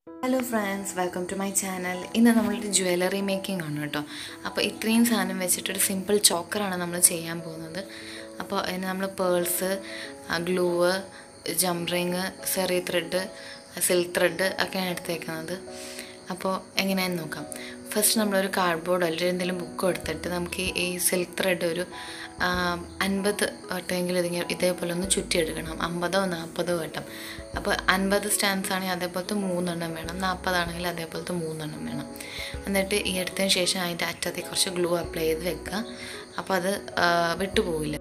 hello friends welcome to my channel ഇന്ന് നമ്മളൊരു jewellery making ആണ് കേട്ടോ അപ്പോൾ ഇത്രയും സാധനം വെച്ചിട്ടൊരു സിമ്പിൾ ചോക്കറാണ് നമ്മൾ ചെയ്യാൻ പോകുന്നത് അപ്പോൾ അതിന് നമ്മൾ പേൾസ് ഗ്ലൂവ് ജംറിങ് സെറി ത്രെഡ് സിൽക്ക് ത്രെഡ് ഒക്കെയാണ് എടുത്തേക്കുന്നത് അപ്പോൾ എങ്ങനെയാണെന്ന് നോക്കാം ഫസ്റ്റ് നമ്മളൊരു കാർഡ്ബോർഡോ അല്ലെങ്കിൽ എന്തെങ്കിലും ബുക്കോ എടുത്തിട്ട് നമുക്ക് ഈ സിൽക്ക് ത്രെഡ് ഒരു ആ, അൻപത് വട്ടമെങ്കിലും ഇതിങ്ങനെ ഇതേപോലെ ഒന്ന് ചുറ്റിയെടുക്കണം അമ്പതോ നാൽപ്പതോ വട്ടം അപ്പോൾ അൻപത് സ്റ്റാൻസ് ആണെങ്കിൽ അതേപോലത്തെ മൂന്നെണ്ണം വേണം നാൽപ്പതാണെങ്കിൽ അതേപോലത്തെ മൂന്നെണ്ണം വേണം എന്നിട്ട് ഈ എടുത്തതിന് ശേഷം അതിൻ്റെ അറ്റത്തേക്ക് കുറച്ച് ഗ്ലൂ അപ്ലൈ ചെയ്ത് വെക്കുക അപ്പോൾ അത് ആ, വിട്ടുപോകില്ല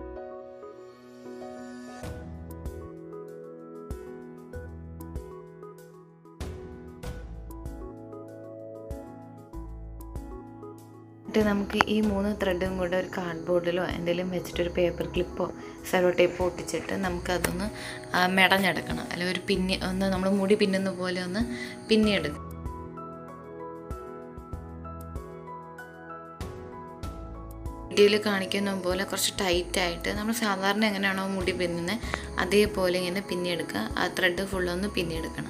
എന്നിട്ട് നമുക്ക് ഈ മൂന്ന് ത്രെഡും കൂടെ ഒരു കാർഡ്ബോർഡിലോ എന്തെങ്കിലും വെച്ചിട്ട് ഒരു പേപ്പർ ക്ലിപ്പോ സെലോ ടേപ്പോ ഒട്ടിച്ചിട്ട് നമുക്കതൊന്ന് ആ, മെടഞ്ഞെടുക്കണം അല്ലെങ്കിൽ ഒരു പിന്നി ഒന്ന് നമ്മൾ മുടി പിന്നുന്ന പോലെ ഒന്ന് പിന്നിയെടുക്കും വീഡിയോയിൽ കാണിക്കുന്ന പോലെ കുറച്ച് ടൈറ്റായിട്ട് നമ്മൾ സാധാരണ എങ്ങനെയാണോ മുടി പിന്നുന്നത് അതേപോലെ ഇങ്ങനെ പിന്നിയെടുക്കുക ആ ത്രെഡ് ഫുള്ളൊന്ന് പിന്നിയെടുക്കണം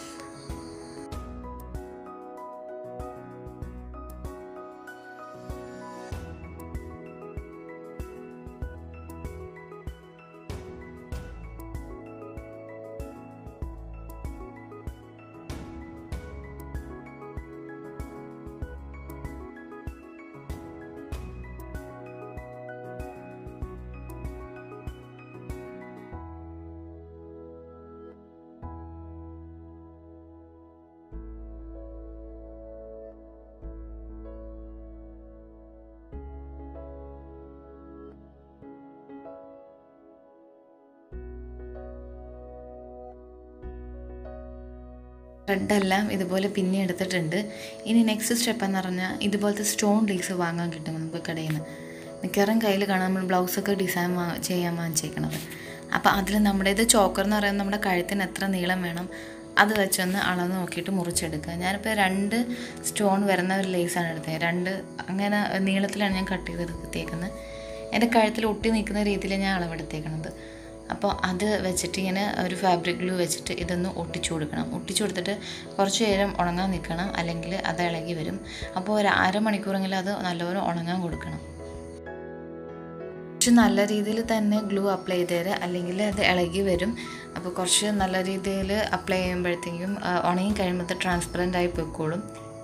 ത്രെഡെല്ലാം ഇതുപോലെ പിന്നെ എടുത്തിട്ടുണ്ട് ഇനി നെക്സ്റ്റ് സ്റ്റെപ്പ് എന്ന് പറഞ്ഞാൽ ഇതുപോലത്തെ സ്റ്റോൺ ലേസ് വാങ്ങാൻ കിട്ടും നമുക്ക് കടയിൽ നിന്ന് മിക്കവാറും കയ്യിൽ കാണാം നമ്മൾ ബ്ലൗസൊക്കെ ഡിസൈൻ വാ ചെയ്യാൻ വാങ്ങിച്ചേക്കണത് അപ്പോൾ അതിൽ നമ്മുടെ ഇത് ചോക്കർ എന്ന് പറയുന്നത് നമ്മുടെ കഴുത്തിന് എത്ര നീളം വേണം അത് വെച്ചൊന്ന് അളന്ന് നോക്കിയിട്ട് മുറിച്ചെടുക്കുക ഞാനിപ്പോൾ രണ്ട് സ്റ്റോൺ വരുന്ന ഒരു ലേസാണ് എടുത്തത് രണ്ട് അങ്ങനെ നീളത്തിലാണ് ഞാൻ കട്ട് ചെയ്തെടുത്തേക്കുന്നത് എൻ്റെ കഴുത്തിൽ ഒട്ടി നിൽക്കുന്ന രീതിയിൽ ഞാൻ അളവെടുത്തേക്കണത് അപ്പോൾ അത് വെച്ചിട്ട് ഇങ്ങനെ ഒരു ഫാബ്രിക് ഗ്ലൂ വെച്ചിട്ട് ഇതൊന്ന് ഒട്ടിച്ചു കൊടുക്കണം ഒട്ടിച്ചു കൊടുത്തിട്ട് കുറച്ച് നേരം ഉണങ്ങാൻ നിൽക്കണം അല്ലെങ്കിൽ അത് ഇളകി വരും അപ്പോൾ ഒരു അരമണിക്കൂറെങ്കിലും അത് നല്ലപോലെ ഉണങ്ങാൻ കൊടുക്കണം കുറച്ച് നല്ല രീതിയിൽ തന്നെ ഗ്ലൂ അപ്ലൈ ചെയ്തേര് അല്ലെങ്കിൽ അത് ഇളകി വരും അപ്പോൾ കുറച്ച് നല്ല രീതിയിൽ അപ്ലൈ ചെയ്യുമ്പോഴത്തേക്കും ആ, ഉണങ്ങി കഴിയുമ്പോൾ ട്രാൻസ്പെറൻ്റ് ആയി പൊയ്ക്കോളും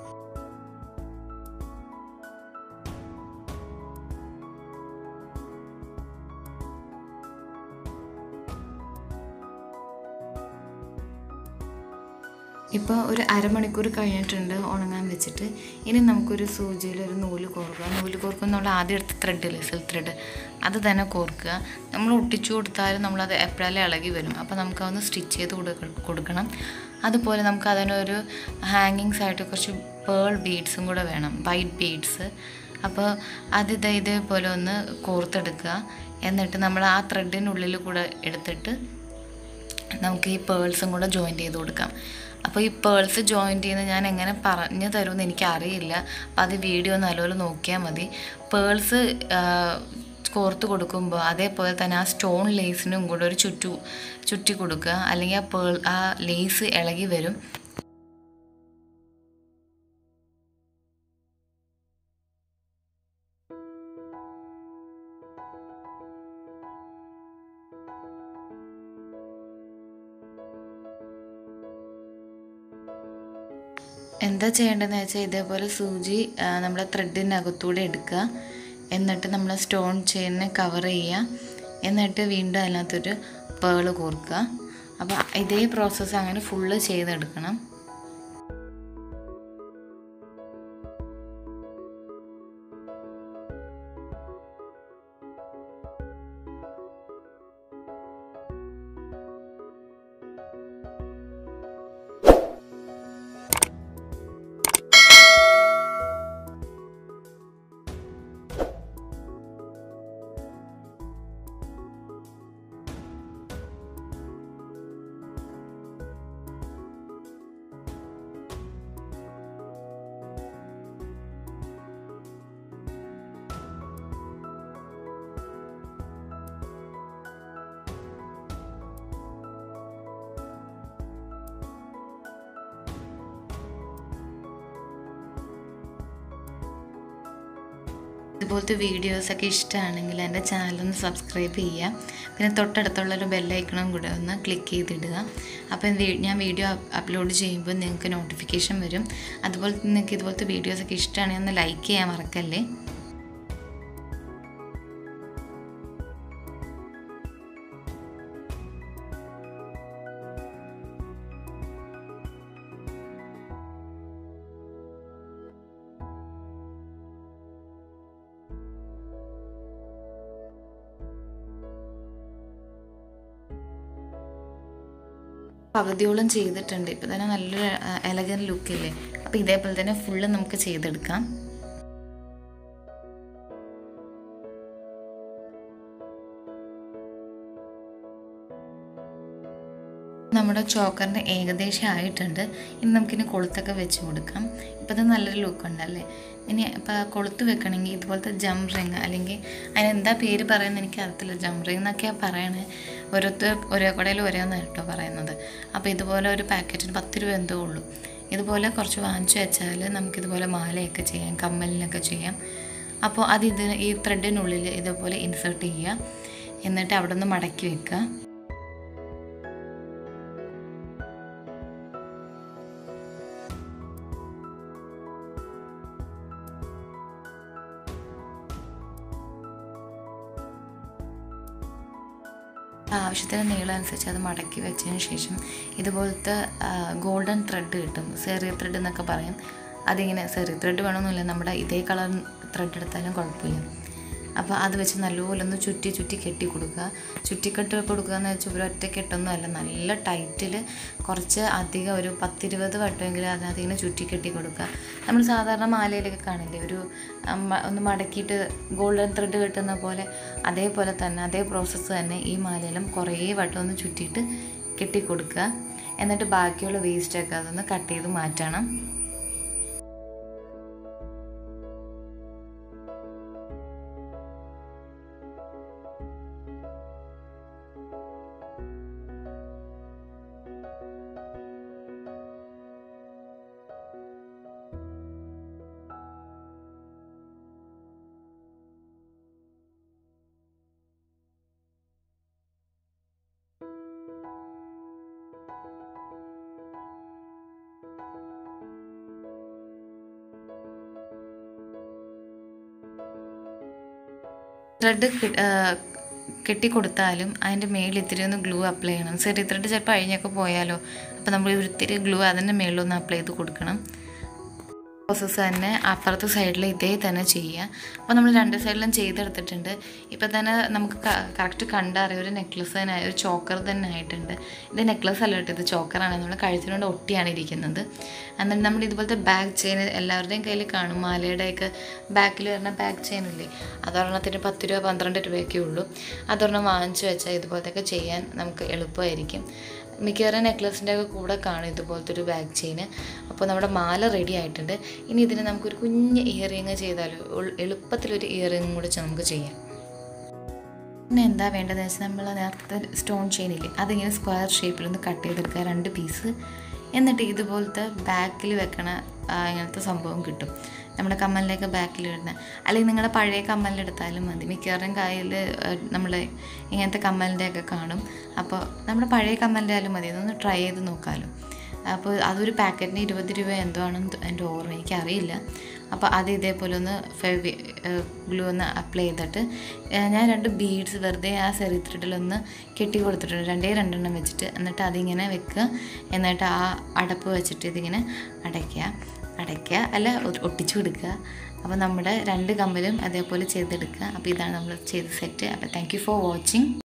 ഇപ്പോൾ ഒരു അരമണിക്കൂർ കഴിഞ്ഞിട്ടുണ്ട് ഉണങ്ങാൻ വെച്ചിട്ട് ഇനി നമുക്കൊരു സൂചിയിൽ ഒരു നൂല് കോർക്കുക നൂല് കോർക്കുക നമ്മൾ ആദ്യം എടുത്ത ത്രെഡില്ലേ സിൽക്ക് ത്രെഡ് അത് തന്നെ കോർക്കുക നമ്മൾ ഒട്ടിച്ചു കൊടുത്താലും നമ്മളത് എപ്പോഴാലും ഇളകി വരും അപ്പോൾ നമുക്കതൊന്ന് സ്റ്റിച്ച് ചെയ്ത് കൊടുക്ക- കൊടുക്കണം അതുപോലെ നമുക്ക് അതിനൊരു ഹാങ്ങിങ്സ് ആയിട്ട് കുറച്ച് പേൾ ബീഡ്സും കൂടെ വേണം വൈറ്റ് ബീഡ്സ് അപ്പോൾ അത് ഇതേ ഇതേപോലെ ഒന്ന് കോർത്തെടുക്കുക എന്നിട്ട് നമ്മൾ ആ ത്രെഡിനുള്ളിൽ കൂടെ എടുത്തിട്ട് നമുക്ക് ഈ പേൾസും കൂടെ ജോയിൻറ്റ് ചെയ്ത് കൊടുക്കാം അപ്പോൾ ഈ പേൾസ് ജോയിൻറ്റ് ചെയ്യുന്നത് ഞാൻ എങ്ങനെ പറഞ്ഞു തരുമെന്ന് എനിക്കറിയില്ല അപ്പോൾ അത് വീഡിയോ നല്ലപോലെ നോക്കിയാൽ മതി പേൾസ് കോർത്ത് കൊടുക്കുമ്പോൾ അതേപോലെ തന്നെ ആ സ്റ്റോൺ ലേസിനും കൂടെ ഒരു ചുറ്റു ചുറ്റി കൊടുക്കുക അല്ലെങ്കിൽ ആ പേൾ ആ ലേസ് ഇളകി വരും എന്താ ചെയ്യേണ്ടതെന്ന് വെച്ചാൽ ഇതേപോലെ സൂചി ആ, നമ്മുടെ ത്രെഡിനകത്തൂടെ എടുക്കുക എന്നിട്ട് നമ്മൾ സ്റ്റോൺ ചെയിനെ കവർ ചെയ്യുക എന്നിട്ട് വീണ്ടും അതിനകത്തൊരു പേള് കോർക്കുക അപ്പോൾ ഇതേ പ്രോസസ്സ് അങ്ങനെ ഫുള്ള് ചെയ്തെടുക്കണം ഇതുപോലത്തെ വീഡിയോസൊക്കെ ഇഷ്ടമാണെങ്കിൽ എൻ്റെ ചാനലൊന്ന് സബ്സ്ക്രൈബ് ചെയ്യുക പിന്നെ തൊട്ടടുത്തുള്ളൊരു ബെല്ലൈക്കണും കൂടെ ഒന്ന് ക്ലിക്ക് ചെയ്തിടുക അപ്പം വീ- ഞാൻ വീഡിയോ അപ്ലോഡ് ചെയ്യുമ്പോൾ നിങ്ങൾക്ക് നോട്ടിഫിക്കേഷൻ വരും അതുപോലെ നിങ്ങൾക്ക് ഇതുപോലത്തെ വീഡിയോസൊക്കെ ഇഷ്ടമാണെങ്കിൽ ഒന്ന് ലൈക്ക് ചെയ്യാൻ മറക്കല്ലേ പകുതിയോളം ചെയ്തിട്ടുണ്ട് ഇപ്പം തന്നെ നല്ലൊരു എലഗൻ ലുക്കില്ലേ അപ്പോൾ ഇതേപോലെ തന്നെ ഫുള്ള് നമുക്ക് ചെയ്തെടുക്കാം നമ്മുടെ ചോക്കറിൻ്റെ ഏകദേശം ആയിട്ടുണ്ട് ഇനി നമുക്കിനി കൊളുത്തൊക്കെ വെച്ച് കൊടുക്കാം ഇപ്പം ഇത് നല്ലൊരു ലുക്ക് ഉണ്ടല്ലേ ഇനി ഇപ്പോൾ കൊളുത്ത് വെക്കണമെങ്കിൽ ഇതുപോലത്തെ ജം റിങ് അല്ലെങ്കിൽ അതിനെന്താ പേര് പറയുന്നത് എനിക്ക് അറിയത്തില്ല ജം റിങ് എന്നൊക്കെയാണ് പറയണേ ഓരോരുത്തർ ഓരോ കടയിൽ ഓരോന്നാണ് കേട്ടോ പറയുന്നത് അപ്പോൾ ഇതുപോലെ ഒരു പാക്കറ്റിന് പത്ത് രൂപ എന്തോ ഉള്ളൂ ഇതുപോലെ കുറച്ച് വാങ്ങിച്ചു വെച്ചാൽ നമുക്കിതുപോലെ മാലയൊക്കെ ചെയ്യാം കമ്മലിനൊക്കെ ചെയ്യാം അപ്പോൾ അത് ഇത് ഈ ത്രെഡിനുള്ളിൽ ഇതുപോലെ ഇൻസേർട്ട് ചെയ്യുക എന്നിട്ട് അവിടെ നിന്ന് മടക്കി വെക്കുക ആവശ്യത്തിന് നീളം അനുസരിച്ച് അത് മടക്കി വെച്ചതിന് ശേഷം ഇതുപോലത്തെ ഗോൾഡൻ ത്രെഡ് കിട്ടും സെറിയ ത്രെഡ് എന്നൊക്കെ പറയും അതിങ്ങനെ സെറിയ ത്രെഡ് വേണമെന്നില്ല നമ്മുടെ ഇതേ കളർ ത്രെഡ് എടുത്താലും കുഴപ്പമില്ല അപ്പോൾ അത് വെച്ച് നല്ലപോലെ ഒന്ന് ചുറ്റി ചുറ്റി കെട്ടി കൊടുക്കുക ചുറ്റിക്കെട്ട് കൊടുക്കുക എന്ന് വെച്ചാൽ ഒരു ഒറ്റ കെട്ടൊന്നും അല്ല നല്ല ടൈറ്റിൽ കുറച്ച് അധികം ഒരു പത്തിരുപത് വട്ടമെങ്കിലും അതിനകത്ത് ഇങ്ങനെ ചുറ്റി കെട്ടി കൊടുക്കുക നമ്മൾ സാധാരണ മാലയിലൊക്കെ കാണില്ലേ ഒരു അമ്മ ഒന്ന് മടക്കിയിട്ട് ഗോൾഡൻ ത്രെഡ് കെട്ടുന്ന പോലെ അതേപോലെ തന്നെ അതേ പ്രോസസ്സ് തന്നെ ഈ മാലയിലും കുറേ വട്ടം ഒന്ന് ചുറ്റിയിട്ട് കെട്ടി കൊടുക്കുക എന്നിട്ട് ബാക്കിയുള്ള വേസ്റ്റൊക്കെ അതൊന്ന് കട്ട് ചെയ്ത് മാറ്റണം ത്രെഡ് കെട്ടിക്കൊടുത്താലും അതിൻ്റെ മേളിൽ ഇത്തിരി ഒന്ന് ഗ്ലൂ അപ്ലൈ ചെയ്യണം ചെറിയ ത്രെഡ് ചിലപ്പോൾ അഴിഞ്ഞൊക്കെ പോയാലോ അപ്പോൾ നമ്മൾ ഒരു ഇത്തിരി ഗ്ലൂ അതിൻ്റെ മേളിലൊന്ന് അപ്ലൈ ചെയ്ത് കൊടുക്കണം പ്രോസസ്സ് തന്നെ അപ്പുറത്തെ സൈഡിൽ ഇതേ തന്നെ ചെയ്യുക അപ്പോൾ നമ്മൾ രണ്ട് സൈഡിലും ചെയ്തെടുത്തിട്ടുണ്ട് ഇപ്പോൾ തന്നെ നമുക്ക് കറക്റ്റ് കണ്ടറിയാം ഒരു നെക്ലസ് തന്നെ ആയി- ഒരു ചോക്കർ തന്നെ ആയിട്ടുണ്ട് ഇത് നെക്ലസ് അല്ല കേട്ടോ ഇത് ചോക്കറാണ് നമ്മൾ കഴുത്തിനോട് ഒട്ടിയാണ് ഇരിക്കുന്നത് എന്നിട്ട് നമ്മൾ ഇതുപോലത്തെ ബാക്ക് ചെയിൻ എല്ലാവരുടെയും കയ്യിൽ കാണും മാലയുടെയൊക്കെ ബാക്കിൽ വരുന്ന ബാക്ക് ചെയിൻ ഇല്ലേ അതൊരെണ്ണത്തിന് പത്ത് രൂപ പന്ത്രണ്ട് രൂപയൊക്കെ ഉള്ളൂ അതൊരെണ്ണം വാങ്ങിച്ചു വെച്ചാൽ ഇതുപോലത്തെയൊക്കെ ചെയ്യാൻ നമുക്ക് എളുപ്പമായിരിക്കും മിക്കവാറും നെക്ലസിൻ്റെ ഒക്കെ കൂടെ കാണും ഇതുപോലത്തെ ഒരു ബാക്ക് ചെയിൻ അപ്പോൾ നമ്മുടെ മാല റെഡി ആയിട്ടുണ്ട് ഇനി ഇതിന് നമുക്കൊരു കുഞ്ഞ് ഇയറിങ് ചെയ്താലോ ഉൾ- എളുപ്പത്തിലൊരു ഇയറിങ് കൂടെ ചെ- നമുക്ക് ചെയ്യാം പിന്നെ എന്താ വേണ്ടതെന്ന് വെച്ചാൽ നമ്മൾ നേരത്തെ സ്റ്റോൺ ചെയിനില്ലേ അതിങ്ങനെ സ്ക്വയർ ഷേപ്പിലൊന്ന് കട്ട് ചെയ്തെടുക്കുക രണ്ട് പീസ് എന്നിട്ട് ഇതുപോലത്തെ ബാക്കിൽ വെക്കണ ആ, ഇങ്ങനത്തെ സംഭവം കിട്ടും നമ്മുടെ കമ്മലിലേക്ക് ബാക്കിൽ ഇടുന്ന അല്ലെങ്കിൽ നിങ്ങളുടെ പഴയ കമ്മലിലെടുത്താലും മതി മിക്കവാറും കയ്യിൽ നമ്മൾ ഇങ്ങനത്തെ കമ്മലിൻ്റെ ഒക്കെ കാണും അപ്പോൾ നമ്മുടെ പഴയ കമ്മലിൻ്റെ ആയാലും മതി ഇതൊന്ന് ട്രൈ ചെയ്ത് നോക്കാമല്ലോ അപ്പോൾ അതൊരു പാക്കറ്റിന് ഇരുപത് രൂപ എന്തോ ആണെന്ന് എൻ്റെ ഓർമ്മ എനിക്കറിയില്ല അപ്പോൾ അത് ഇതേപോലെ ഒന്ന് ഫെവി ഗ്ലൂ ഒന്ന് അപ്ലൈ ചെയ്തിട്ട് ഏഹ് ഞാൻ രണ്ട് ബീഡ്സ് വെറുതെ ആ സെറി ത്രെഡിലൊന്ന് കെട്ടി കൊടുത്തിട്ടുണ്ട് രണ്ടേ രണ്ടെണ്ണം വെച്ചിട്ട് എന്നിട്ട് അതിങ്ങനെ വെക്കുക എന്നിട്ട് ആ അടപ്പ് വെച്ചിട്ട് ഇതിങ്ങനെ അടയ്ക്കുക അടയ്ക്കുക അല്ല ഒ- ഒട്ടിച്ചു കൊടുക്കുക അപ്പോൾ നമ്മുടെ രണ്ട് കമ്മലും അതേപോലെ ചെയ്തെടുക്കുക അപ്പോൾ ഇതാണ് നമ്മൾ ചെയ്ത സെറ്റ് അപ്പോൾ താങ്ക് യു ഫോർ വാച്ചിങ്